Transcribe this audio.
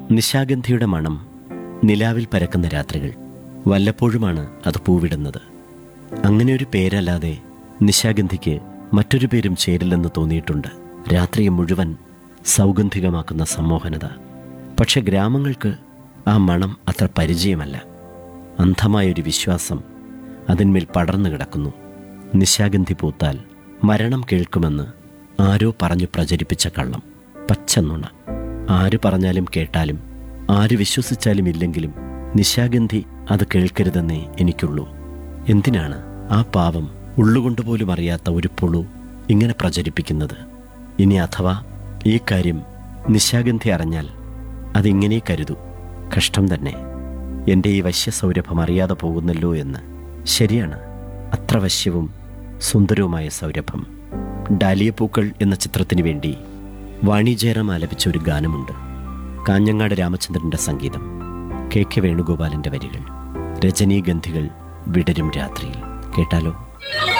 നിശാഗന്ധിയുടെ മണം നിലാവിൽ പരക്കുന്ന രാത്രികൾ വല്ലപ്പോഴുമാണ് അത് പൂവിടുന്നത് അങ്ങനെ ഒരു പേരല്ലാതെ നിശാഗന്ധിക്ക് മറ്റൊരു പേരും ചേരില്ലെന്ന് തോന്നിയിട്ടുണ്ട് രാത്രിയെ മുഴുവൻ സൗഗന്ധികമാക്കുന്ന സമ്മോഹനത പക്ഷെ ഗ്രാമങ്ങൾക്ക് ആ മണം അത്ര പരിചയമല്ല അന്ധമായൊരു വിശ്വാസം അതിന്മേൽ പടർന്നു കിടക്കുന്നു നിശാഗന്ധി പൂത്താൽ മരണം കേൾക്കുമെന്ന് ആരോ പറഞ്ഞു പ്രചരിപ്പിച്ച കള്ളം പച്ച നുണ ആര് പറഞ്ഞാലും കേട്ടാലും ആര് വിശ്വസിച്ചാലും ഇല്ലെങ്കിലും നിശാഗന്ധി അത് കേൾക്കരുതെന്നേ എനിക്കുള്ളൂ എന്തിനാണ് ആ പാവം ഉള്ളുകൊണ്ടുപോലും അറിയാത്ത ഒരു പുളു ഇങ്ങനെ പ്രചരിപ്പിക്കുന്നത് ഇനി അഥവാ ഈ കാര്യം നിശാഗന്ധി അറിഞ്ഞാൽ അതിങ്ങനെ കരുതൂ കഷ്ടം തന്നെ എൻ്റെ ഈ വശ്യസൗരഭം അറിയാതെ പോകുന്നല്ലോ എന്ന് ശരിയാണ് അത്ര വശ്യവും സുന്ദരവുമായ സൗരഭം ഡാലിയപ്പൂക്കൾ എന്ന ചിത്രത്തിന് വേണ്ടി വാണി ജയറാം ആലപിച്ച ഒരു ഗാനമുണ്ട് കാഞ്ഞങ്ങാട് രാമചന്ദ്രൻ്റെ സംഗീതം കെ കെ വേണുഗോപാലിൻ്റെ വരികൾ രജനീഗന്ധികൾ വിടരും രാത്രിയിൽ കേട്ടാലോ